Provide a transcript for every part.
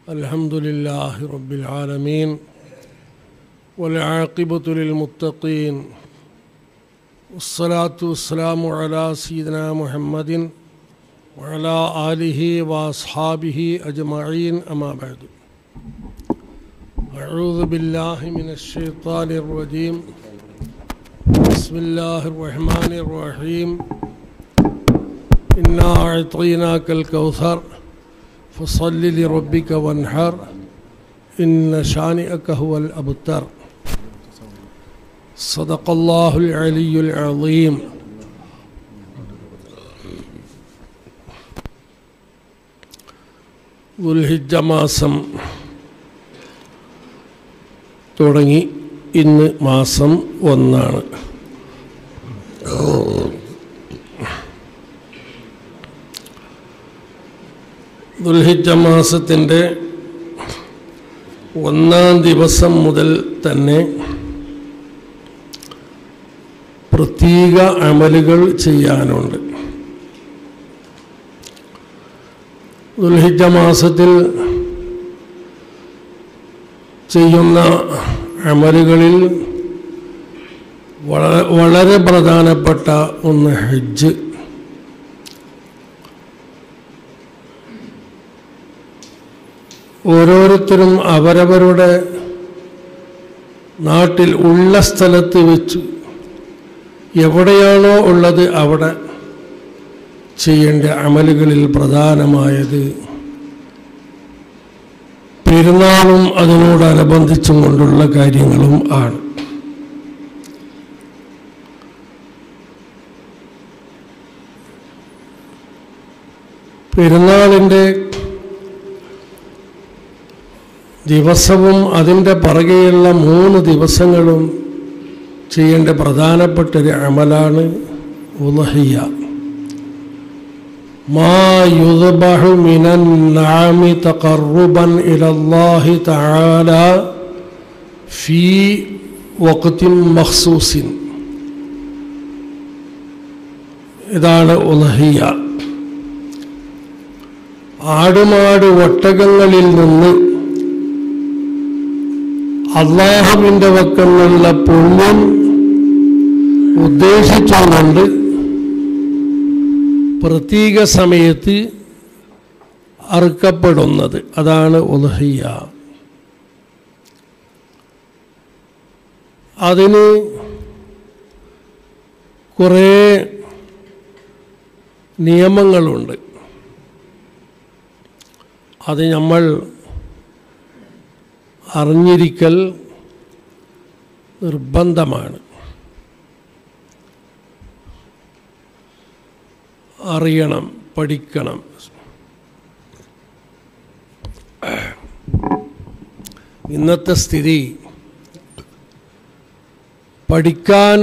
الحمد لله رب العالمين والعاقبة للمتقين والصلاة والسلام على سيدنا محمد وعلى آله وأصحابه أجمعين أما بعد أعوذ بالله من الشيطان الرجيم بسم الله الرحمن الرحيم إنا أعطيناك الكوثر فصل لربك وانحر إن شانئك هو الأبتر صدق الله العلي العظيم ദുൽഹിജ മാസം തുടങ്ങി ഇന്ന് മാസം ഒന്നാണ് ദുൽഹിജ മാസത്തിൻ്റെ ഒന്നാം ദിവസം മുതൽ തന്നെ പ്രത്യേക അമലുകൾ ചെയ്യാനുണ്ട് ദുൽഹിജ മാസത്തിൽ ചെയ്യുന്ന അമലുകളിൽ വളരെ വളരെ പ്രധാനപ്പെട്ട ഒന്ന് ഹജ്ജ് ഓരോരുത്തരും അവരവരുടെ നാട്ടിൽ ഉള്ള സ്ഥലത്ത് വെച്ച് എവിടെയാണോ ഉള്ളത് അവിടെ ചെയ്യേണ്ട അമലുകളിൽ പ്രധാനമായത് പെരുന്നാളും അതിനോടനുബന്ധിച്ചും കൊണ്ടുള്ള കാര്യങ്ങളും ആണ് പെരുന്നാളിൻ്റെ ദിവസവും അതിൻ്റെ പുറകെയുള്ള മൂന്ന് ദിവസങ്ങളും ചെയ്യേണ്ട പ്രധാനപ്പെട്ടൊരു അമലാണ് ഉലഹിയ ما يذبح من النعم تقربا إلى الله تعالى في وقت مخصوص ഇതാണ് ഉലഹിയ ആടുമാട് ഒട്ടകങ്ങളിൽ നിന്ന് അള്ളാഹുവിൻ്റെ വക്കലുള്ള പുണ്യം ഉദ്ദേശിച്ചുകൊണ്ട് പ്രത്യേക സമയത്ത് അറുക്കപ്പെടുന്നത് അതാണ് ഉലഹിയ അതിന് കുറേ നിയമങ്ങളുണ്ട് അത് നമ്മൾ അറിഞ്ഞിരിക്കൽ നിർബന്ധമാണ് അറിയണം പഠിക്കണം ഇന്നത്തെ സ്ഥിതി പഠിക്കാൻ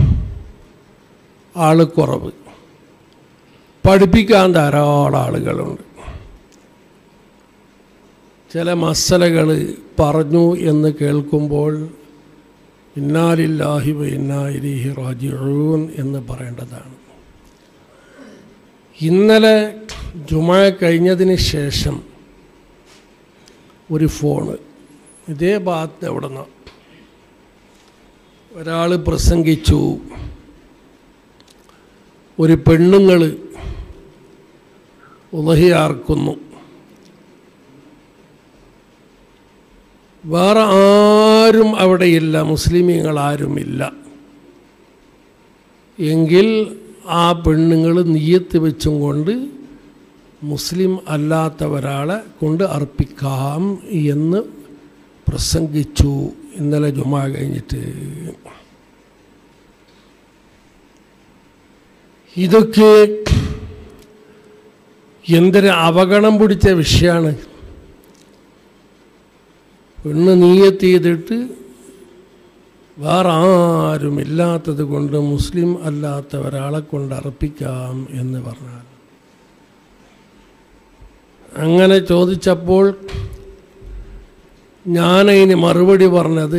ആൾ കുറവ് പഠിപ്പിക്കാൻ ധാരാളം ആളുകളുണ്ട് ചില മസലകൾ പറഞ്ഞു എന്ന് കേൾക്കുമ്പോൾ ഇന്നാലില്ലാഹി ഇന്നായിലിഹി റാജിഊൻ എന്ന് പറയേണ്ടതാണ് ഇന്നലെ ജുമ കഴിഞ്ഞതിന് ശേഷം ഒരു ഫോണ് ഇതേ ഭാഗത്ത് എവിടെ നിന്ന് ഒരാൾ പ്രസംഗിച്ചു ഒരു പെണ്ണുങ്ങൾ ഉലഹിയാർക്കുന്നു വേറെ ആരും അവിടെയില്ല മുസ്ലിമീങ്ങൾ ആരുമില്ല എങ്കിൽ ആ പെണ്ണുങ്ങൾ നീയത്ത് വെച്ചും കൊണ്ട് മുസ്ലിം അല്ലാത്ത ഒരാളെ കൊണ്ട് അർപ്പിക്കാം എന്ന് പ്രസംഗിച്ചു ഇന്നലെ ജുമാ കഴിഞ്ഞിട്ട് ഇതൊക്കെ എന്തൊരു അവഗണം പിടിച്ച വിഷയമാണ് പെണ്ണ് നീയത്ത് ചെയ്തിട്ട് വേറെ ആരും ഇല്ലാത്തത് കൊണ്ട് മുസ്ലിം അല്ലാത്ത ഒരാളെ കൊണ്ട് അർപ്പിക്കാം എന്ന് പറഞ്ഞാൽ അങ്ങനെ ചോദിച്ചപ്പോൾ ഞാനതിന് മറുപടി പറഞ്ഞത്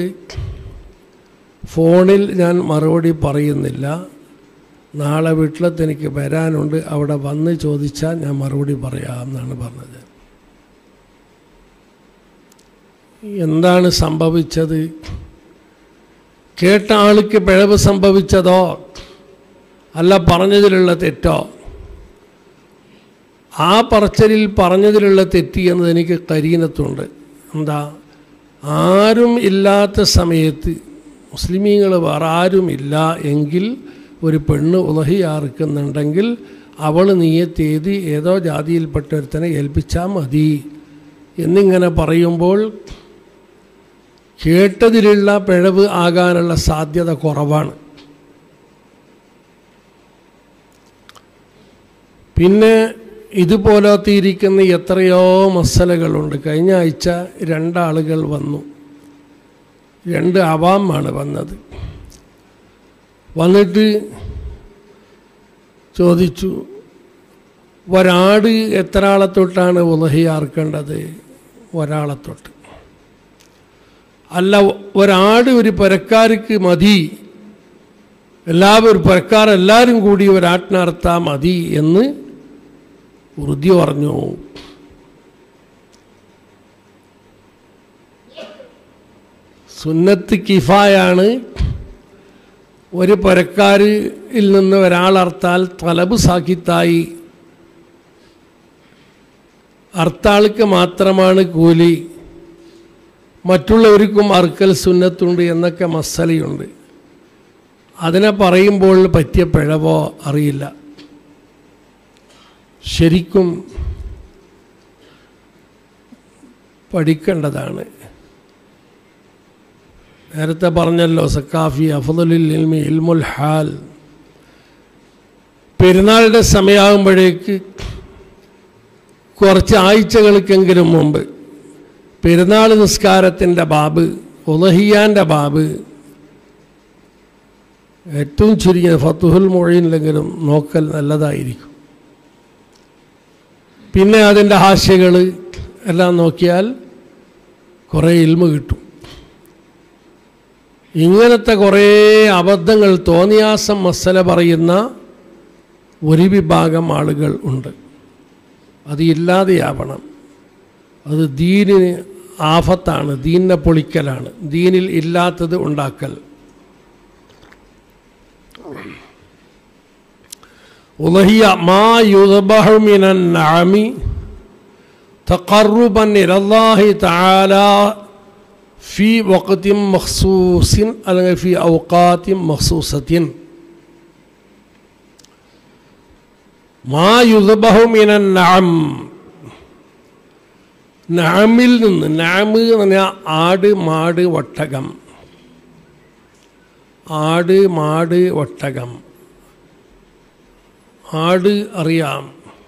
ഫോണിൽ ഞാൻ മറുപടി പറയുന്നില്ല നാളെ വീട്ടിലത്ത് എനിക്ക് വരാനുണ്ട് അവിടെ വന്ന് ചോദിച്ചാൽ ഞാൻ മറുപടി പറയാം എന്നാണ് പറഞ്ഞത് എന്താണ് സംഭവിച്ചത് കേട്ട ആൾക്ക് പിഴവ് സംഭവിച്ചതോ അല്ല പറഞ്ഞതിലുള്ള തെറ്റോ ആ പറച്ചലിൽ പറഞ്ഞതിലുള്ള തെറ്റി എന്നത് എനിക്ക് കരീനത്തുണ്ട് എന്താ ആരും ഇല്ലാത്ത സമയത്ത് മുസ്ലിമീങ്ങൾ വേറെ ആരും ഇല്ല എങ്കിൽ ഒരു പെണ്ണ് ഉലഹി അറുക്കുന്നുണ്ടെങ്കിൽ അവൾ നീയത്തേത് ഏതോ ജാതിയിൽപ്പെട്ട ഒരുത്തനെ ഏൽപ്പിച്ചാൽ മതി എന്നിങ്ങനെ പറയുമ്പോൾ കേട്ടതിലുള്ള പിഴവ് ആകാനുള്ള സാധ്യത കുറവാണ് പിന്നെ ഇതുപോലത്തെ ഇരിക്കുന്ന എത്രയോ മസലകളുണ്ട് കഴിഞ്ഞ ആഴ്ച രണ്ടാളുകൾ വന്നു രണ്ട് അവാമാണ് വന്നത് വന്നിട്ട് ചോദിച്ചു ഒരാട് എത്ര ആളെ തൊട്ടാണ് ഉലഹിയാർക്കേണ്ടത് ഒരാളെ തൊട്ട് അല്ല ഒരാട് ഒരു പുരക്കാർക്ക് മതി എല്ലാവരും പുരക്കാരെല്ലാവരും കൂടി ഒരാട്ടിനർത്താൽ മതി എന്ന് ഉറുതി പറഞ്ഞു സുന്നത്ത് കിഫായാണ് ഒരു പുരക്കാരിൽ നിന്ന് ഒരാളർത്താൽ തലബ് സാക്കിത്തായി അർത്താൾക്ക് മാത്രമാണ് കൂലി മറ്റുള്ളവർക്കും അർക്കൽ സുന്നത്തുണ്ട് എന്നൊക്കെ മസലയുണ്ട് അതിനെ പറയുമ്പോൾ പറ്റിയ പിഴവോ അറിയില്ല ശരിക്കും പഠിക്കേണ്ടതാണ് നേരത്തെ പറഞ്ഞല്ലോ സക്കാഫി അഫദുലിൽ ഇൽമി ഇൽമുൽ ഹാൽ പെരുന്നാളുടെ സമയമാകുമ്പോഴേക്ക് കുറച്ച് ആഴ്ചകൾക്കെങ്കിലും മുമ്പ് പെരുന്നാൾ നിസ്കാരത്തിൻ്റെ ബാബ് ഉലഹിയാൻ്റെ ബാബ് ഏറ്റവും ചുരുങ്ങിയ ഫത്തുഹുൽ മൊഴിയിലെങ്കിലും നോക്കൽ നല്ലതായിരിക്കും പിന്നെ അതിൻ്റെ ഹാസ്യകൾ എല്ലാം നോക്കിയാൽ കുറേ ഇൽമ കിട്ടും ഇങ്ങനത്തെ കുറേ അബദ്ധങ്ങൾ തോന്നിയാസം മസല പറയുന്ന ഒരു വിഭാഗം ആളുകൾ ഉണ്ട് അത് ഇല്ലാതെയാവണം അത് ദീനിന് ആഫത്താണ് ദീനിനെ പൊളിക്കലാണ് ദീനിൽ ഇല്ലാത്തത് ഉണ്ടാക്കൽ ഉലഹിയ മാ യുദബഹു മിനൻ നഅമി തഖറുബൻ ഇലല്ലാഹി തആല ഫി വഖത്തിൻ മഖ്സൂസിൻ അല്ലെങ്കിൽ ഫി ഔഖാത്തിൻ മഖ്സൂസത്തിൻ മാ യുദബഹു മിനൻ നഅം നഅമിൽ നിന്ന് നഅമ് എന്ന് പറഞ്ഞാൽ ആട് മാട് ഒട്ടകം ആട് മാട് ഒട്ടകം ആട് അറിയാം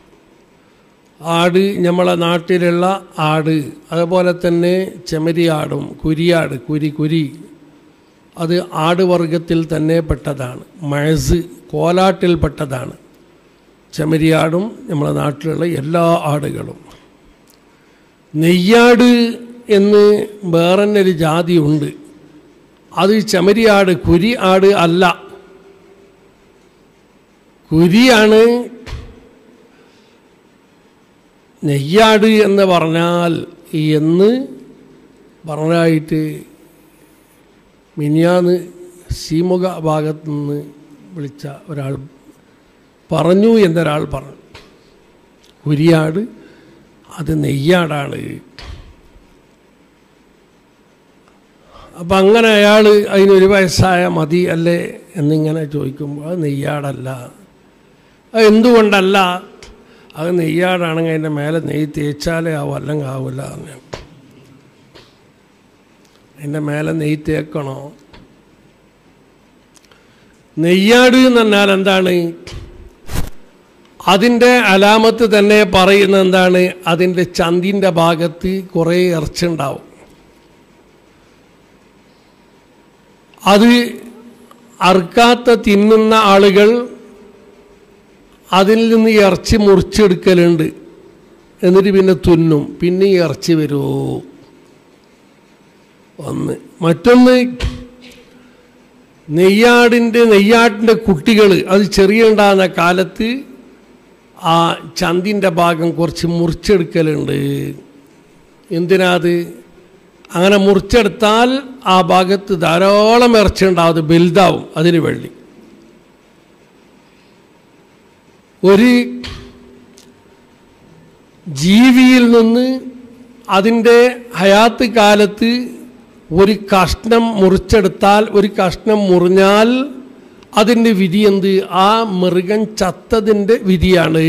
ആട് നമ്മളെ നാട്ടിലുള്ള ആട് അതുപോലെ തന്നെ ചെമരിയാടും കുരിയാട് കുരി കുരി അത് ആട് വർഗത്തിൽ തന്നെ പെട്ടതാണ് മഴസ് കോലാട്ടിൽപ്പെട്ടതാണ് ചെമരിയാടും നമ്മളെ നാട്ടിലുള്ള എല്ലാ ആടുകളും നെയ്യാട് എന്ന് വേറെന്നൊരു ജാതി ഉണ്ട് അത് ചെമരിയാട് കുരി ആട് അല്ല കുരിയാണ് നെയ്യാട് എന്ന് പറഞ്ഞാൽ എന്ന് പറഞ്ഞായിട്ട് മിനിയാന്ന് സീമുഖ ഭാഗത്തു നിന്ന് വിളിച്ച ഒരാൾ പറഞ്ഞു എന്നൊരാൾ പറഞ്ഞു കുരിയാട് അത് നെയ്യാടാണ് അപ്പം അങ്ങനെ അയാൾ അതിനൊരു വയസ്സായ മതി അല്ലേ എന്നിങ്ങനെ ചോദിക്കുമ്പോൾ അത് നെയ്യാടല്ല അത് എന്തുകൊണ്ടല്ല അത് നെയ്യാടാണെങ്കിൽ അതിൻ്റെ മേലെ നെയ്യ് തേച്ചാലേ ആവും അല്ലെങ്കിൽ ആവില്ല അതിൻ്റെ മേലെ നെയ്യ് തേക്കണോ നെയ്യാട് എന്ന് പറഞ്ഞാൽ എന്താണ് അതിൻ്റെ അലാമത്ത് തന്നെ പറയുന്ന എന്താണ് അതിൻ്റെ ചന്തിൻ്റെ ഭാഗത്ത് കുറേ ഇറച്ചുണ്ടാവും അത് അറുക്കാത്ത തിന്നുന്ന ആളുകൾ അതിൽ നിന്ന് ഇറച്ചി മുറിച്ചെടുക്കലുണ്ട് എന്നിട്ട് പിന്നെ തുന്നും പിന്നെ ഈ ഇറച്ചി വരുമോ ഒന്ന് മറ്റൊന്ന് നെയ്യാടിൻ്റെ നെയ്യാട്ടിൻ്റെ കുട്ടികൾ അത് ചെറിയ ഉണ്ടാകുന്ന കാലത്ത് ആ ചന്തിൻ്റെ ഭാഗം കുറച്ച് മുറിച്ചെടുക്കലുണ്ട് എന്തിനാത് അങ്ങനെ മുറിച്ചെടുത്താൽ ആ ഭാഗത്ത് ധാരാളം ഇറച്ചി ഉണ്ടാവും അത് വലുതാവും അതിന് വേണ്ടി ഒരു ജീവിയിൽ നിന്ന് അതിൻ്റെ ഹയാത്ത് കാലത്ത് ഒരു കഷ്ണം മുറിച്ചെടുത്താൽ ഒരു കഷ്ണം മുറിഞ്ഞാൽ അതിൻ്റെ വിധി എന്ത് ആ മൃഗം ചത്തതിൻ്റെ വിധിയാണ്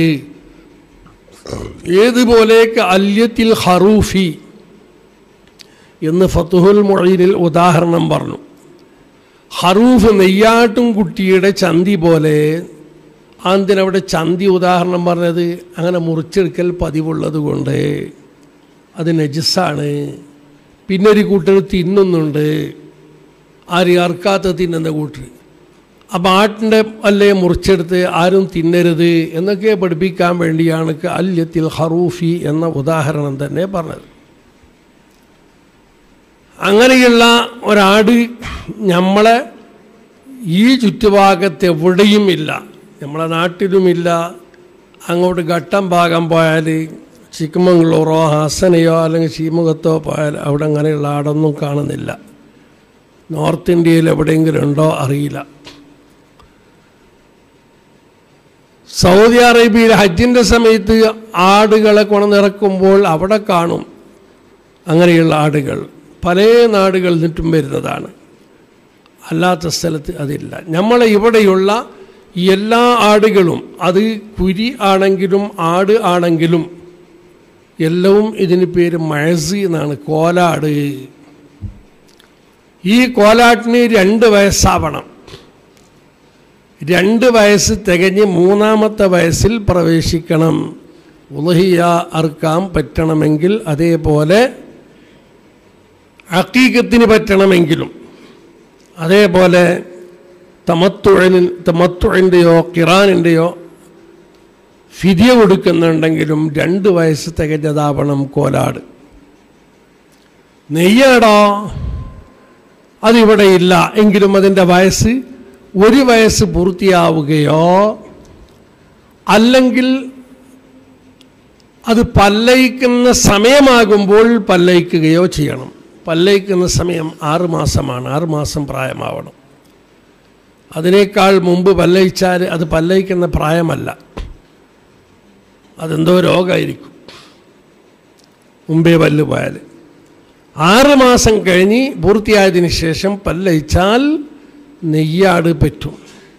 ഏതുപോലെ അല്യത്തിൽ ഹറൂഫി എന്ന് ഫത്തുഹുൽ മൊഴീനിൽ ഉദാഹരണം പറഞ്ഞു ഹറൂഫ് നെയ്യാട്ടും കുട്ടിയുടെ ചന്തി പോലെ അതിനവിടെ ചന്തി ഉദാഹരണം പറഞ്ഞത് അങ്ങനെ മുറിച്ചെടുക്കൽ പതിവുള്ളത് കൊണ്ട് അത് നജിസാണ് പിന്നെ ഒരു കൂട്ടർ തിന്നുന്നുണ്ട് ആരും അർക്കാത്ത തിന്നുന്ന കൂട്ടർ അപ്പം ആട്ടിൻ്റെ അല്ലേ മുറിച്ചെടുത്ത് ആരും തിന്നരുത് എന്നൊക്കെ പഠിപ്പിക്കാൻ വേണ്ടിയാണ് അല്യത്തിൽ ഹറൂഫി എന്ന ഉദാഹരണം തന്നെ പറഞ്ഞത് അങ്ങനെയുള്ള ഒരാട് നമ്മളെ ഈ ചുറ്റുഭാഗത്ത് എവിടെയും ഇല്ല നമ്മളെ നാട്ടിലുമില്ല അങ്ങോട്ട് ഘട്ടം ഭാഗം പോയാൽ ചിക്കമംഗളൂറോ ഹാസനയോ അല്ലെങ്കിൽ ശീമുഖത്തോ പോയാൽ അവിടെ അങ്ങനെയുള്ള ആടൊന്നും കാണുന്നില്ല നോർത്ത് ഇന്ത്യയിൽ എവിടെയെങ്കിലും ഉണ്ടോ അറിയില്ല സൗദി അറേബ്യയിൽ ഹജ്ജിൻ്റെ സമയത്ത് ആടുകളെ കൊണ്ടുനിറക്കുമ്പോൾ അവിടെ കാണും അങ്ങനെയുള്ള ആടുകൾ പല നാടുകളിൽ നിന്നിട്ടും വരുന്നതാണ് അല്ലാത്ത സ്ഥലത്ത് അതില്ല നമ്മളെ ഇവിടെയുള്ള എല്ലാ ആടുകളും അത് കുരി ആണെങ്കിലും ആട് ആണെങ്കിലും എല്ലവും ഇതിന് പേര് മഴസി എന്നാണ് കോലാട് ഈ കോലാട്ടിന് രണ്ട് വയസ്സാവണം രണ്ട് വയസ്സ് തികഞ്ഞ് മൂന്നാമത്തെ വയസ്സിൽ പ്രവേശിക്കണം ഉലഹിയ അറുക്കാൻ പറ്റണമെങ്കിൽ അതേപോലെ അക്കീകത്തിന് പറ്റണമെങ്കിലും അതേപോലെ തമത്തുഴന് തമത്തുഴിൻ്റെയോ കിറാനിൻ്റെയോ ഫിതിയ കൊടുക്കുന്നുണ്ടെങ്കിലും രണ്ട് വയസ്സ് തികഞ്ഞതാവണം കോലാട് നെയ്യാടോ അതിവിടെ ഇല്ല എങ്കിലും അതിൻ്റെ വയസ്സ് ഒരു വയസ്സ് പൂർത്തിയാവുകയോ അല്ലെങ്കിൽ അത് പല്ലയിക്കുന്ന സമയമാകുമ്പോൾ പല്ലയിക്കുകയോ ചെയ്യണം പല്ലയിക്കുന്ന സമയം ആറ് മാസമാണ് ആറ് മാസം പ്രായമാവണം അതിനേക്കാൾ മുമ്പ് പല്ലയിച്ചാൽ അത് പല്ലയിക്കുന്ന പ്രായമല്ല അതെന്തോ രോഗമായിരിക്കും മുമ്പേ പല്ല് പോയാൽ ആറ് മാസം കഴിഞ്ഞ് പൂർത്തിയായതിന് ശേഷം പല്ലയിച്ചാൽ നെയ്യാട് പറ്റും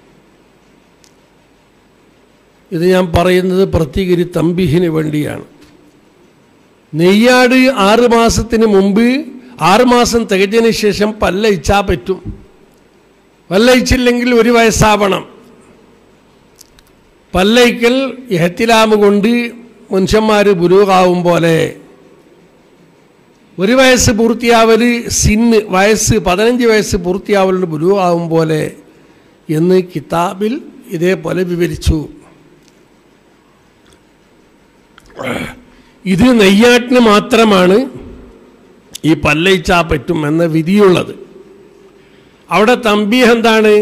ഇത് ഞാൻ പറയുന്നത് പ്രത്യേകിച്ച് തമ്പിഹിന് വേണ്ടിയാണ് നെയ്യാട് ആറ് മാസത്തിന് മുമ്പ് ആറ് മാസം തികഞ്ഞതിന് ശേഷം പല്ലയിച്ചാൽ പറ്റും പല്ലയിച്ചില്ലെങ്കിൽ ഒരു വയസ്സാവണം പല്ലയിക്കൽ എഹത്തിലാമ് കൊണ്ട് മനുഷ്യന്മാർ ബുരൂഹാവും പോലെ ഒരു വയസ്സ് പൂർത്തിയാവൽ സിന്ന് വയസ്സ് പതിനഞ്ച് വയസ്സ് പൂർത്തിയാവലിന് ബുരൂഹാവും പോലെ എന്ന് കിതാബിൽ ഇതേപോലെ വിവരിച്ചു ഇത് നെയ്യാട്ടിന് മാത്രമാണ് ഈ പല്ലയിച്ചാ പറ്റും എന്ന വിധിയുള്ളത് അവിടെ തമ്പീഹ് എന്താണ്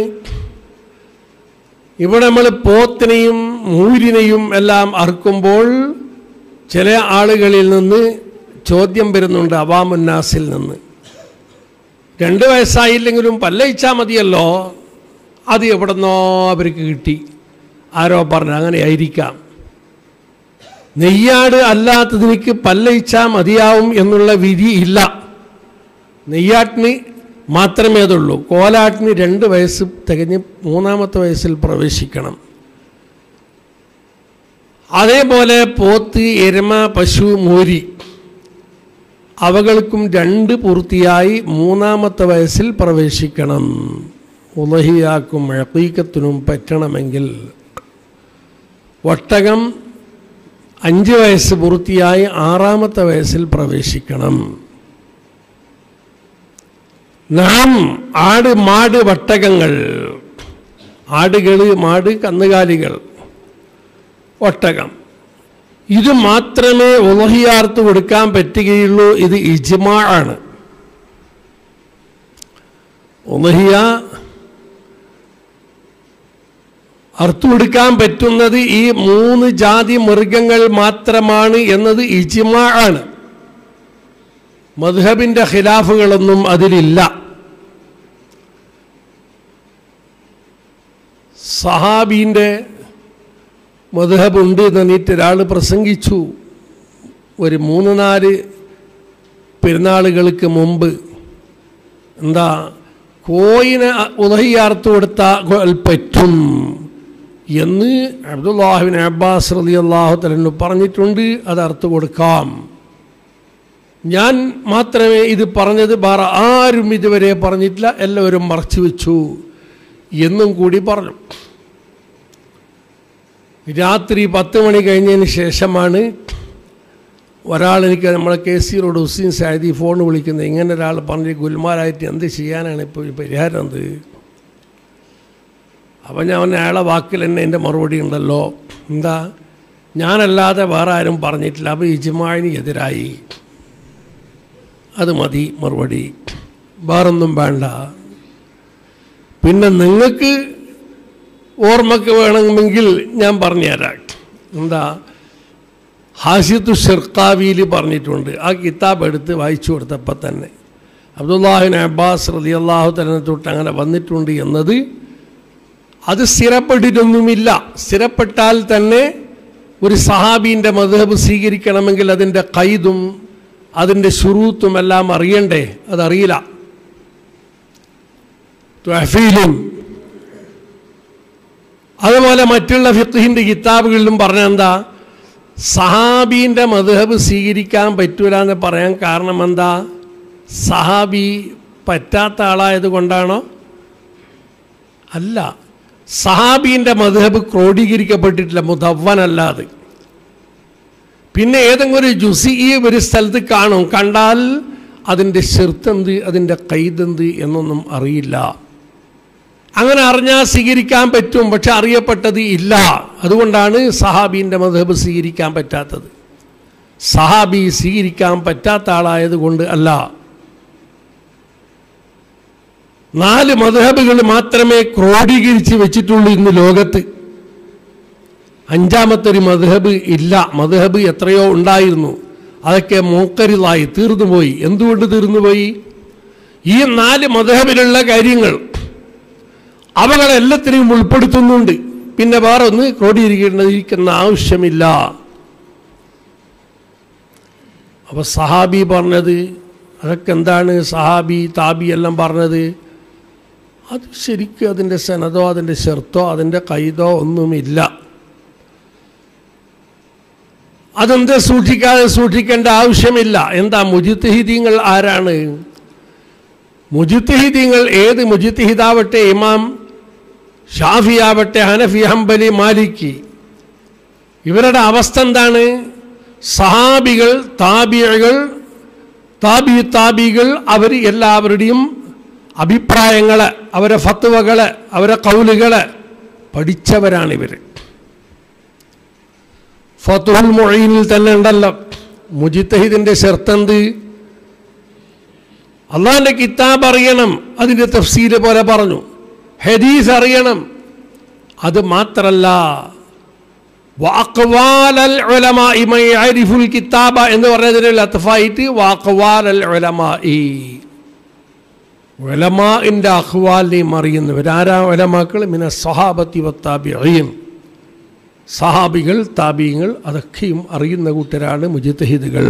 ഇവിടെ നമ്മൾ പോത്തിനെയും മൂരിനെയും എല്ലാം അറുക്കുമ്പോൾ ചില ആളുകളിൽ നിന്ന് ചോദ്യം വരുന്നുണ്ട് അവാമുന്നാസിൽ നിന്ന് രണ്ട് വയസ്സായില്ലെങ്കിലും പല്ലയിച്ചാൽ മതിയല്ലോ അത് എവിടെന്നോ അവർക്ക് കിട്ടി ആരോ പറഞ്ഞു അങ്ങനെ ആയിരിക്കാം നെയ്യാട് അല്ലാത്തതിനിക്ക് പല്ലയിച്ചാൽ മതിയാവും എന്നുള്ള വിധി ഇല്ല നെയ്യാട്ടിന് മാത്രമേ അതുള്ളൂ കോലാട്ടിന് രണ്ട് വയസ്സ് തികഞ്ഞ് മൂന്നാമത്തെ വയസ്സിൽ പ്രവേശിക്കണം അതേപോലെ പോത്ത് എരുമ പശു മൂരി അവകൾക്കും രണ്ട് പൂർത്തിയായി മൂന്നാമത്തെ വയസ്സിൽ പ്രവേശിക്കണം ഉലഹിയാക്കും അഴക്കീക്കത്തിനും പറ്റണമെങ്കിൽ ഒട്ടകം അഞ്ച് വയസ്സ് പൂർത്തിയായി ആറാമത്തെ വയസ്സിൽ പ്രവേശിക്കണം നാം ആട് മാട് വട്ടകങ്ങൾ ആടുകൾ മാട് കന്നുകാലികൾ ഒട്ടകം ഇത് മാത്രമേ ഉലഹിയാർത്ത് കൊടുക്കാൻ പറ്റുകയുള്ളൂ ഇത് ഇജ്മാ ആണ് ഉലഹിയ അർത്തു കൊടുക്കാൻ പറ്റുന്നത് ഈ മൂന്ന് ജാതി മൃഗങ്ങൾ മാത്രമാണ് എന്നത് ഇജ്മാ ആണ് മദ്ഹബിൻ്റെ ഖിലാഫുകളൊന്നും അതിലില്ല സഹാബീൻ്റെ മദ്ഹബുണ്ട് എന്ന് നീറ്റ് ഒരാൾ പ്രസംഗിച്ചു ഒരു മൂന്ന് നാല് പെരുന്നാളുകൾക്ക് മുമ്പ് എന്താ കോയിന് ഉദഹിയാർത്ത് കൊടുത്താൽ പറ്റും എന്ന് അബ്ദുല്ലാഹിബിൻ അബ്ബാസ് റലി അള്ളാഹു തലു പറഞ്ഞിട്ടുണ്ട് അത് അർത്ഥ കൊടുക്കാം ഞാൻ മാത്രമേ ഇത് പറഞ്ഞത് വേറെ ആരും ഇതുവരെ പറഞ്ഞിട്ടില്ല എല്ലാവരും മറച്ചു വെച്ചു എന്നും കൂടി പറഞ്ഞു രാത്രി പത്ത് മണി കഴിഞ്ഞതിന് ശേഷമാണ് ഒരാൾ എനിക്ക് നമ്മളെ K C road Hussain Sayadi phone വിളിക്കുന്നത് ഇങ്ങനെ ഒരാൾ പറഞ്ഞ് ഗുൽമാരായിട്ട് എന്ത് ചെയ്യാനാണ് ഇപ്പോൾ ഈ പരിഹാരം എന്ത് അപ്പം ഞാൻ അവൻ അയാളെ വാക്കിൽ തന്നെ എൻ്റെ മറുപടി ഉണ്ടല്ലോ എന്താ ഞാനല്ലാതെ വേറെ ആരും പറഞ്ഞിട്ടില്ല അപ്പോൾ ഇജ്മാഴിന് എതിരായി അത് മതി മറുപടി വേറൊന്നും വേണ്ട പിന്നെ നിങ്ങൾക്ക് ഓർമ്മക്ക് വേണമെങ്കിൽ ഞാൻ പറഞ്ഞുതരാം എന്താ ഹാസിത്തു ഷിർക്കാവിയിൽ പറഞ്ഞിട്ടുണ്ട് ആ കിതാബ് എടുത്ത് വായിച്ചു കൊടുത്തപ്പോൾ തന്നെ അബ്ദുല്ലാഹിൻ അബ്ബാസ് റലി അള്ളാഹു തന്നെ തൊട്ട് അങ്ങനെ വന്നിട്ടുണ്ട് എന്നത് അത് സ്ഥിരപ്പെട്ടിട്ടൊന്നുമില്ല സ്ഥിരപ്പെട്ടാൽ തന്നെ ഒരു സഹാബീൻ്റെ മധുഹബ് സ്വീകരിക്കണമെങ്കിൽ അതിൻ്റെ കൈതും അതിൻ്റെ ശുറൂത്തും എല്ലാം അറിയണ്ടേ അതറിയില്ല ത്വഫീലും അതുപോലെ മറ്റുള്ള ഫിഖിൻ്റെ കിതാബുകളിലും പറഞ്ഞെന്താ സഹാബീൻ്റെ മധുഹബ് സ്വീകരിക്കാൻ പറ്റൂല എന്ന് പറയാൻ കാരണം എന്താ സഹാബി പറ്റാത്ത ആളായത് കൊണ്ടാണോ അല്ല സഹാബീൻ്റെ മധുഹബ് ക്രോഡീകരിക്കപ്പെട്ടിട്ടില്ല മുതവ്വനല്ലാതെ പിന്നെ ഏതെങ്കിലും ഒരു ജുസി ഒരു സ്ഥലത്ത് കാണും കണ്ടാൽ അതിൻ്റെ ഷിർത്തെന്ത് അതിൻ്റെ കൈതെന്ത് എന്നൊന്നും അറിയില്ല അങ്ങനെ അറിഞ്ഞാൽ സ്വീകരിക്കാൻ പറ്റും പക്ഷെ അറിയപ്പെട്ടത് ഇല്ല അതുകൊണ്ടാണ് സഹാബീൻ്റെ മധബ് സ്വീകരിക്കാൻ പറ്റാത്തത് സഹാബി സ്വീകരിക്കാൻ പറ്റാത്ത ആളായതുകൊണ്ട് അല്ല നാല് മധബുകൾ മാത്രമേ ക്രോഡീകരിച്ച് വെച്ചിട്ടുള്ളൂ ഇന്ന് ലോകത്ത് അഞ്ചാമത്തെ ഒരു മധബ് ഇല്ല മധബ് എത്രയോ ഉണ്ടായിരുന്നു അതൊക്കെ മോക്കരിലായി തീർന്നുപോയി എന്തുകൊണ്ട് തീർന്നുപോയി ഈ നാല് മധബിലുള്ള കാര്യങ്ങൾ അവകളെല്ലാത്തിനെയും ഉൾപ്പെടുത്തുന്നുണ്ട് പിന്നെ വേറെ ഒന്ന് ക്രോഡീകരിക്കേണ്ടിയിരിക്കുന്ന ആവശ്യമില്ല അപ്പോൾ സഹാബി പറഞ്ഞത് അതൊക്കെ എന്താണ് സഹാബി താബി എല്ലാം പറഞ്ഞത് അത് ശരിക്കും അതിൻ്റെ സനതോ അതിൻ്റെ ഷെർത്തോ അതിൻ്റെ കൈതോ ഒന്നുമില്ല അതെന്ത് സൂക്ഷിക്കാതെ സൂക്ഷിക്കേണ്ട ആവശ്യമില്ല എന്താ മുജിത്തഹിദീങ്ങൾ ആരാണ് മുജിത്തഹിദീങ്ങൾ ഏത് മുജിത്തഹിദാവട്ടെ ഇമാം ഷാഫി ആവട്ടെ ഹനഫി ഹംബലി മാലിക്കി ഇവരുടെ അവസ്ഥ എന്താണ് സഹാബികൾ താബിയകൾ താബി താബികൾ അവർ എല്ലാവരുടെയും അഭിപ്രായങ്ങൾ അവരെ ഫത്തുവകൾ അവരെ കൗലുകൾ പഠിച്ചവരാണിവർ ഫത്തുൽ മൊഴീനിൽ തന്നെ ഉണ്ടല്ലോ മുജിത്തഹിദിൻ്റെ ഷെർത്തെന്ത് അള്ളാഹിൻ്റെ കിതാബ് അറിയണം അതിൻ്റെ തഫ്സീല് പോലെ പറഞ്ഞു ഹദീസ് അറിയണം അത് മാത്രല്ല വാക്വാലൽ ഉലമായി മൻ യഅരിഫുൽ കിതാബ എന്ന് പറഞ്ഞതിന് ലത്ഫായിട്ട് വാക്വാലൽ ഉലമായി ഉലമാഇൻ്റെ അഖ്വാലിനെയും അറിയുന്നവർ ആരാ ഉലമാക്കൾ മിന സഹാബത്തി വത്താബിയും സഹാബികൾ താബിയങ്ങൾ അതൊക്കെയും അറിയുന്ന കൂട്ടരാണ് മുജിത്തഹിദുകൾ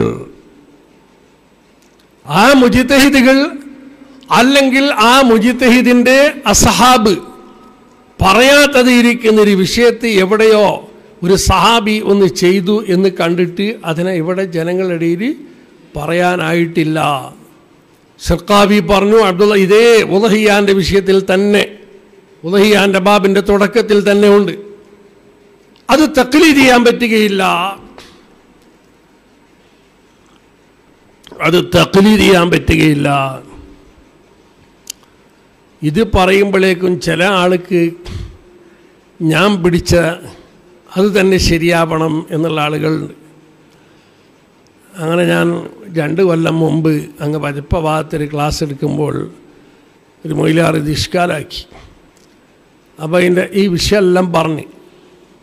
ആ മുജിത്തഹിദുകൾ അല്ലെങ്കിൽ ആ മുജിത്തഹിദിൻ്റെ അസഹാബ് പറയാത്തത് ഇരിക്കുന്ന ഒരു വിഷയത്തെ എവിടെയോ ഒരു സഹാബി ഒന്ന് ചെയ്തു എന്ന് കണ്ടിട്ട് അതിനെ ഇവിടെ ജനങ്ങളുടെ ഇടയിൽ പറയാനായിട്ടില്ല ഷർക്കാബി പറഞ്ഞു അബ്ദുള്ള ഇതേ ഉദഹിയാൻ്റെ വിഷയത്തിൽ തന്നെ ഉദഹിയാൻ്റെ ബാബിൻ്റെ തുടക്കത്തിൽ തന്നെ ഉണ്ട് അത് തക്ലീദ് ചെയ്യാൻ പറ്റുകയില്ല അത് തക്ലീദ് ചെയ്യാൻ പറ്റുകയില്ല ഇത് പറയുമ്പോഴേക്കും ചില ആൾക്ക് ഞാൻ പിടിച്ച അത് തന്നെ ശരിയാവണം എന്നുള്ള ആളുകളുണ്ട് അങ്ങനെ ഞാൻ രണ്ട് കൊല്ലം മുമ്പ് അങ്ങ് വജപ്പഭാഗത്തൊരു ക്ലാസ് എടുക്കുമ്പോൾ ഒരു മൊയിലാർ ഇത് ഇഷ്കാലാക്കി അപ്പോൾ അതിൻ്റെ ഈ വിഷയമെല്ലാം പറഞ്ഞ്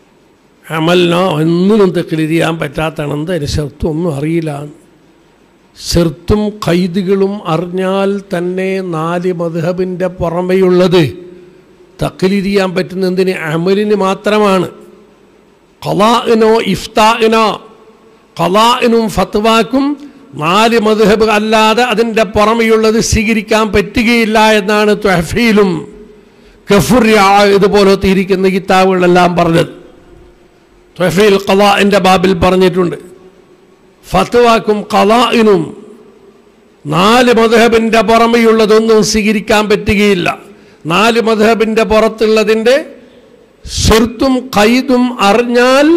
അമലിനോ ഒന്നിനും തെക്കിലിരിയാൻ പറ്റാത്തണെന്ത് അതിന് ശബ്ദം ഒന്നും അറിയില്ല ഷെർത്തും ഖൈദുകളും അറിഞ്ഞാൽ തന്നെ നാല് മധുഹബിൻ്റെ പുറമെയുള്ളത് തക്കലീത് ചെയ്യാൻ പറ്റുന്ന എന്തിന് അമലിന് മാത്രമാണ് കലാഇനോ ഇഫ്താഇനോ കലാഇനും ഫത്വാക്കും നാല് മധുഹബ് അല്ലാതെ അതിൻ്റെ പുറമെയുള്ളത് സ്വീകരിക്കാൻ പറ്റുകയില്ല എന്നാണ് ത്വഹഫീലും കഫുറിയ ഇതുപോലത്തെ ഇരിക്കുന്ന കിതാബുകളെല്ലാം പറഞ്ഞത് ത്വഹഫീൽ കലാഇൻ്റെ ബാബിൽ പറഞ്ഞിട്ടുണ്ട് ഫത്വാക്കും കലാഇനും നാല് മധുഹബിൻ്റെ പുറമെയുള്ളതൊന്നും സ്വീകരിക്കാൻ പറ്റുകയില്ല നാല് മധുഹബിൻ്റെ പുറത്തുള്ളതിൻ്റെ ഷെർത്തും കൈതും അറിഞ്ഞാൽ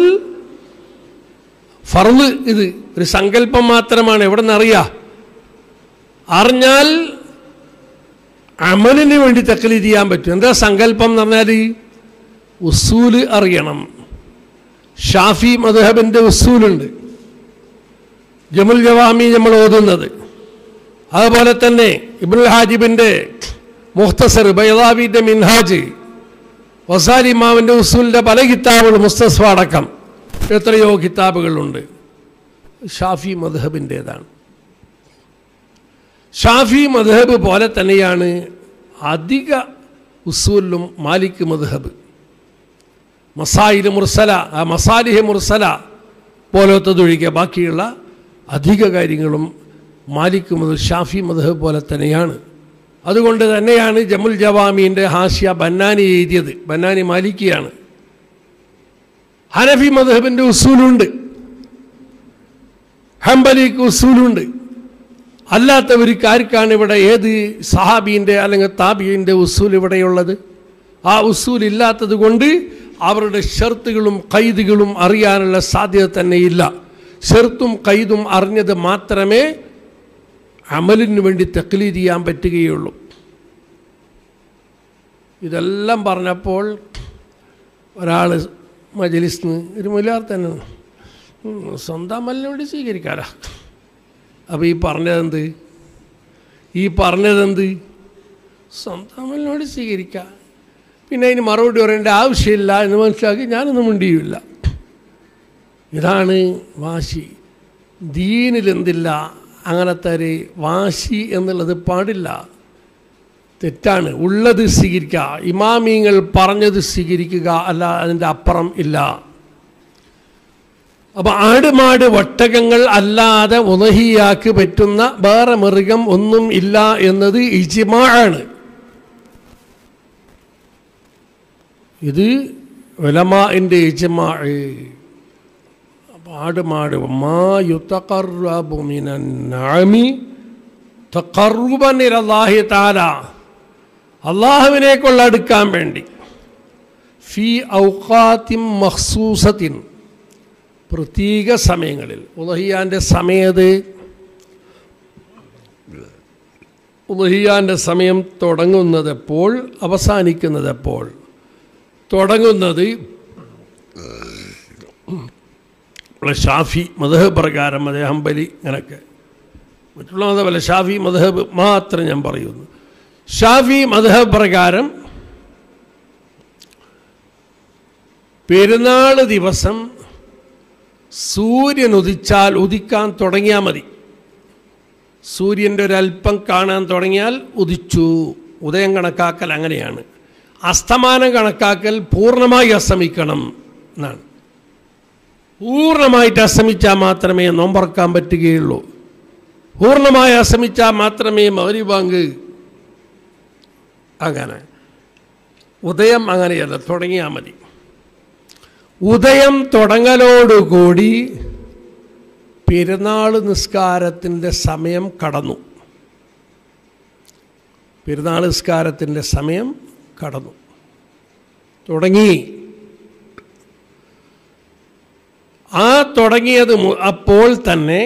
ഫർള് ഇത് ഒരു സങ്കല്പം മാത്രമാണ് എവിടെ നിന്നറിയാ അറിഞ്ഞാൽ അമലിന് വേണ്ടി തക്കലീത് ചെയ്യാൻ പറ്റും എന്താ സങ്കല്പം എന്ന് പറഞ്ഞാൽ ഉസൂല് അറിയണം ഷാഫി മധുഹബിൻ്റെ ഉസൂലുണ്ട് ജമുൽ ജവാമി നമ്മൾ ഓതുന്നത് അതുപോലെ തന്നെ ഇബുൽ ഹാജിബിൻ്റെ മുഖ്തസർ ബൈദാബിൻ്റെ മിൻഹാജ് വസാലിമാവിൻ്റെ ഉസൂലിൻ്റെ പല കിതാബുകൾ മുസ്തസ്ഫ അടക്കം എത്രയോ കിതാബുകളുണ്ട് ഷാഫി മധബിൻ്റേതാണ് ഷാഫി മധബ് പോലെ തന്നെയാണ് അധിക ഉസൂലിലും മാലിക് മധബ് മസായിൽ മുർസല ആ മസാലിഹ് മുർസല പോലത്തതൊഴികെ ബാക്കിയുള്ള അധിക കാര്യങ്ങളും മാലിക് മധു ഷാഫി മധബ് പോലെ തന്നെയാണ് അതുകൊണ്ട് തന്നെയാണ് ജമുൽ ജവാമീൻ്റെ ഹാഷ്യ ബന്നാനി എഴുതിയത് ബന്നാനി മാലിക്കിയാണ് ഹനഫി മധബിൻ്റെ ഉസൂലുണ്ട് ഹംബലിക്ക് ഉസൂലുണ്ട് അല്ലാത്തവർക്ക് ആർക്കാണ് ഇവിടെ ഏത് സഹാബീൻ്റെ അല്ലെങ്കിൽ താബീൻ്റെ ഉസൂൽ ഇവിടെയുള്ളത് ആ ഉസൂൽ ഇല്ലാത്തത് കൊണ്ട് അവരുടെ ഷർത്തുകളും കൈതുകളും അറിയാനുള്ള സാധ്യത തന്നെയില്ല ഷെർത്തും കൈതും അറിഞ്ഞത് മാത്രമേ അമലിന് വേണ്ടി തക്ലീത് ചെയ്യാൻ പറ്റുകയുള്ളൂ ഇതെല്ലാം പറഞ്ഞപ്പോൾ ഒരാൾ മജലിസ്ന്ന് ഒരു മുലാർ തന്നെ സ്വന്തം അമലിനെ വേണ്ടി സ്വീകരിക്കാല അപ്പോൾ ഈ പറഞ്ഞതെന്ത് ഈ പറഞ്ഞതെന്ത് സ്വന്തം അമലിനെ വേണ്ടി സ്വീകരിക്കാം പിന്നെ അതിന് മറുപടി പറയേണ്ട ആവശ്യമില്ല എന്ന് മനസ്സിലാക്കി ഞാനൊന്നും മിണ്ടിയുമില്ല ഇതാണ് വാശി ദീനിലെന്തില്ല അങ്ങനത്തെ ഒരു വാശി എന്നുള്ളത് പാടില്ല തെറ്റാണ് ഉള്ളത് സ്വീകരിക്കുക ഇമാമിങ്ങൾ പറഞ്ഞത് സ്വീകരിക്കുക അല്ല അതിൻ്റെ അപ്പുറം ഇല്ല അപ്പം ആടുമാട് ഒട്ടകങ്ങൾ അല്ലാതെ ഉലഹിയാക്ക് പറ്റുന്ന വേറെ മൃഗം ഒന്നും ഇല്ല എന്നത് ഇജിമാണ് ഇത് ഉലമാൻ്റെ ഇജിമാ ആടുമാട് മാ യുത്തഖറബു മിനൻ നഅമി തഖറുബൻ ഇലല്ലാഹി തആല അള്ളാഹുവിനെ കൊള്ളടുക്കാൻ വേണ്ടി ഫി ഔഖാത്തിൻ മഖ്സൂസത്തിൻ പ്രത്യേക സമയങ്ങളിൽ ഉലഹിയാൻ്റെ സമയത്ത് ഉലഹിയാൻ്റെ സമയം തുടങ്ങുന്നതെപ്പോൾ അവസാനിക്കുന്നതെപ്പോൾ തുടങ്ങുന്നത് നമ്മളെ ഷാഫി മധഹബ് പ്രകാരം അതേ ഹംബലി ഇങ്ങനെയൊക്കെ മറ്റുള്ള മതമല്ല ഷാഫി മധഹബ് മാത്രം ഞാൻ പറയുന്നു ഷാഫി മധഹബ് പ്രകാരം പെരുന്നാൾ ദിവസം സൂര്യൻ ഉദിച്ചാൽ ഉദിക്കാൻ തുടങ്ങിയാൽ മതി സൂര്യൻ്റെ ഒരല്പം കാണാൻ തുടങ്ങിയാൽ ഉദിച്ചു ഉദയം കണക്കാക്കൽ അങ്ങനെയാണ് അസ്തമാനം കണക്കാക്കൽ പൂർണ്ണമായി അസ്തമിക്കണം എന്നാണ് പൂർണ്ണമായിട്ട് അസ്തമിച്ചാൽ മാത്രമേ നോമ്പറക്കാൻ പറ്റുകയുള്ളൂ പൂർണ്ണമായി അസ്തമിച്ചാൽ മാത്രമേ മൗരി ബാങ്ക് അങ്ങനെ ഉദയം അങ്ങനെയല്ല തുടങ്ങിയാൽ മതി ഉദയം തുടങ്ങലോടുകൂടി പെരുന്നാൾ നിസ്കാരത്തിൻ്റെ സമയം കടന്നു പെരുന്നാൾ നിസ്കാരത്തിൻ്റെ സമയം കടന്നു തുടങ്ങി ആ തുടങ്ങിയത് അപ്പോൾ തന്നെ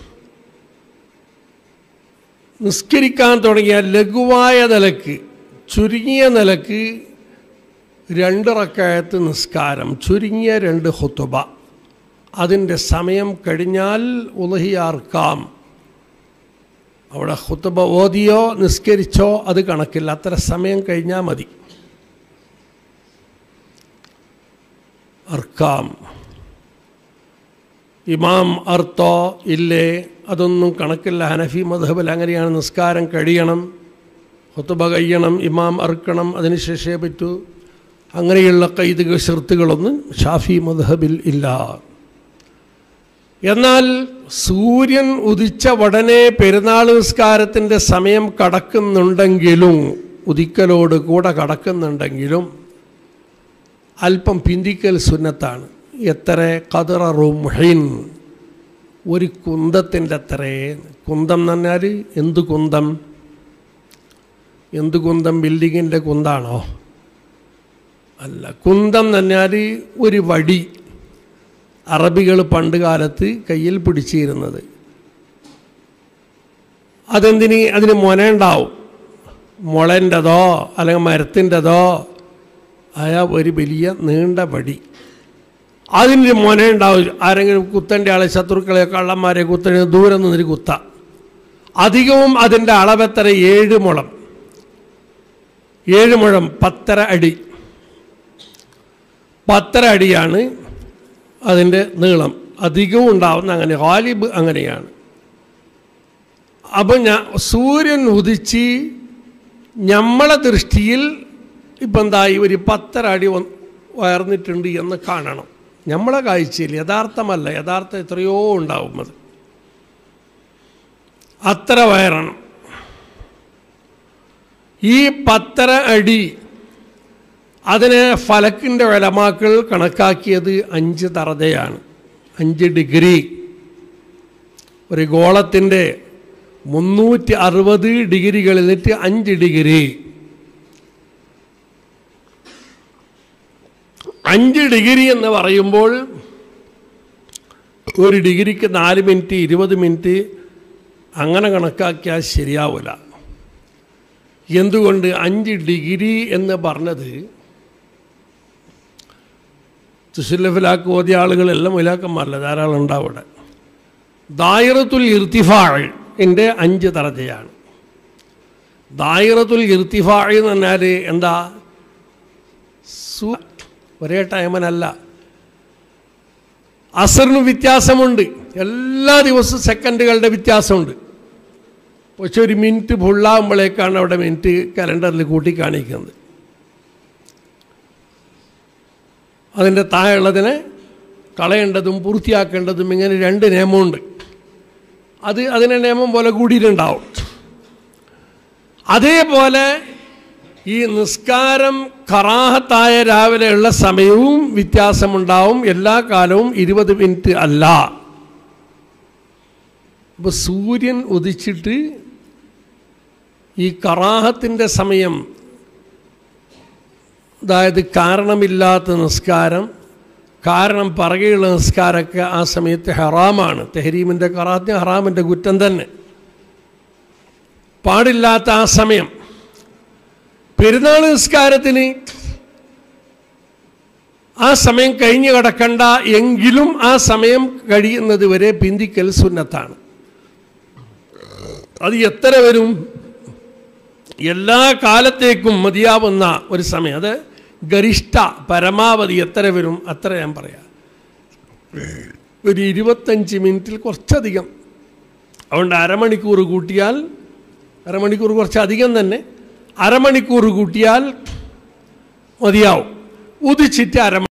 നിസ്കരിക്കാൻ തുടങ്ങിയ ലഘുവായ നിലക്ക് ചുരുങ്ങിയ നിലക്ക് രണ്ട് റക്കായത്ത് നിസ്കാരം ചുരുങ്ങിയ രണ്ട് ഹുത്തുബ അതിൻ്റെ സമയം കഴിഞ്ഞാൽ ഉലഹിയാർക്കാം അവിടെ ഹുത്തുബ ഓതിയോ നിസ്കരിച്ചോ അത് കണക്കില്ല അത്ര സമയം കഴിഞ്ഞാൽ മതി അർക്കാം ഇമാം അർത്തോ ഇല്ലേ അതൊന്നും കണക്കില്ല ഹനഫി മധബൽ അങ്ങനെയാണ് നിസ്കാരം കഴിയണം ഹൊത്തുബ കഴിയണം ഇമാം അറുക്കണം അതിനുശേഷമേ പറ്റൂ അങ്ങനെയുള്ള കൈതുക ഷർത്തുകളൊന്നും ഷാഫി മധബിൽ ഇല്ല എന്നാൽ സൂര്യൻ ഉദിച്ച ഉടനെ പെരുന്നാൾ നിസ്കാരത്തിൻ്റെ സമയം കടക്കുന്നുണ്ടെങ്കിലും ഉദിക്കലോട് കൂടെ കടക്കുന്നുണ്ടെങ്കിലും അല്പം പിന്തിക്കൽ സുന്നത്താണ് എത്ര കതിറ റുംഹിൻ ഒരു കുന്തത്തിൻ്റെ അത്രേ കുന്തം എന്ന് പറഞ്ഞാൽ എന്ത് കുന്തം എന്ത് കുന്തം ബിൽഡിങ്ങിൻ്റെ കുന്താണോ അല്ല കുന്തം എന്ന് പറഞ്ഞാൽ ഒരു വടി അറബികൾ പണ്ട് കാലത്ത് കയ്യിൽ പിടിച്ചിരുന്നത് അതെന്തിന് അതിന് മുനയുണ്ടാവും മുളൻ്റെതോ അല്ലെങ്കിൽ മരത്തിൻ്റെതോ ആയ ഒരു വലിയ നീണ്ട വടി അതിന് മുനയുണ്ടാവും ആരെങ്കിലും കുത്തൻ്റെ ആളെ ശത്രുക്കളെ കള്ളന്മാരെ കുത്തണ ദൂരെ നിന്നൊരു കുത്ത അധികവും അതിൻ്റെ അളവെത്ര ഏഴ് മുളം ഏഴ് മുഴം പത്തര അടി പത്തര അടിയാണ് അതിൻ്റെ നീളം അധികവും ഉണ്ടാവുന്ന അങ്ങനെ ഹാലിബ് അങ്ങനെയാണ് അപ്പം ഞാൻ സൂര്യൻ ഉദിച്ച് നമ്മളെ ദൃഷ്ടിയിൽ ഇപ്പം എന്തായി ഒരു പത്തര അടി ഉയർന്നിട്ടുണ്ട് എന്ന് കാണണം നമ്മളെ കാഴ്ചയിൽ യഥാർത്ഥമല്ല യഥാർത്ഥം എത്രയോ ഉണ്ടാവും അത് അത്ര വയറണം ഈ പത്തര അടി അതിനെ ഫലക്കിൻ്റെ വിലമാക്കൾ കണക്കാക്കിയത് അഞ്ച് തറതയാണ് അഞ്ച് ഡിഗ്രി ഒരു ഗോളത്തിൻ്റെ മുന്നൂറ്റി അറുപത് ഡിഗ്രികളിലിട്ട് അഞ്ച് ഡിഗ്രി അഞ്ച് ഡിഗ്രി എന്ന് പറയുമ്പോൾ ഒരു ഡിഗ്രിക്ക് നാല് മിനിറ്റ് ഇരുപത് മിനിറ്റ് അങ്ങനെ കണക്കാക്കിയാൽ ശരിയാവില്ല എന്തുകൊണ്ട് അഞ്ച് ഡിഗ്രി എന്ന് പറഞ്ഞത് തുസുല്ലഫിലാക്ക് ഓതിയ ആളുകളെല്ലാം മുലാക്കന്മാരല്ല ധാരാളം ഉണ്ടാവും ഇവിടെ ദായിറത്തുൽ ഇർത്തിഫാൾ എൻ്റെ അഞ്ച് തറജയാണ് ദായിറത്തുൽ ഇർത്തിഫാൾ എന്ന് പറഞ്ഞാൽ എന്താ സു ഒരേ ടൈമനല്ല അസറിന് വ്യത്യാസമുണ്ട് എല്ലാ ദിവസവും സെക്കൻഡുകളുടെ വ്യത്യാസമുണ്ട് പക്ഷെ ഒരു മിനിറ്റ് ഫുള്ളാകുമ്പോഴേക്കാണ് അവിടെ മിനിറ്റ് കലണ്ടറിൽ കൂട്ടി കാണിക്കുന്നത് അതിൻ്റെ താഴെയുള്ളതിനെ കളയേണ്ടതും പൂർത്തിയാക്കേണ്ടതും ഇങ്ങനെ രണ്ട് നിയമമുണ്ട് അത് അതിനെ നിയമം പോലെ കൂടിയിട്ടുണ്ടാവും അതേപോലെ ഈ നിസ്കാരം കറാഹത്തായ രാവിലെയുള്ള സമയവും വ്യത്യാസമുണ്ടാവും എല്ലാ കാലവും ഇരുപത് മിനിറ്റ് അല്ല അപ്പോൾ സൂര്യൻ ഉദിച്ചിട്ട് ഈ കറാഹത്തിൻ്റെ സമയം അതായത് കാരണമില്ലാത്ത നിസ്കാരം കാരണം പറകയുള്ള നിസ്കാരമൊക്കെ ആ സമയത്ത് ഹറാമാണ് തെഹരീമിൻ്റെ കറാത്തിന് ഹറാമിൻ്റെ കുറ്റം തന്നെ പാടില്ലാത്ത ആ സമയം പെരുന്നാൾ നിസ്കാരത്തിന് ആ സമയം കഴിഞ്ഞു കിടക്കണ്ട എങ്കിലും ആ സമയം കഴിയുന്നത് വരെ പിന്തിക്കൽ സുന്നത്താണ് അത് എത്ര വരും എല്ലാ കാലത്തേക്കും മതിയാവുന്ന ഒരു സമയം അത് ഗരിഷ്ഠ പരമാവധി എത്ര വരും അത്ര ഞാൻ പറയാം ഒരു ഇരുപത്തഞ്ച് മിനിറ്റിൽ കുറച്ചധികം അതുകൊണ്ട് അരമണിക്കൂർ കൂട്ടിയാൽ അരമണിക്കൂർ കുറച്ചധികം തന്നെ അരമണിക്കൂർ കൂട്ടിയാൽ മതിയാവും ഉദിച്ചിട്ട് അരമ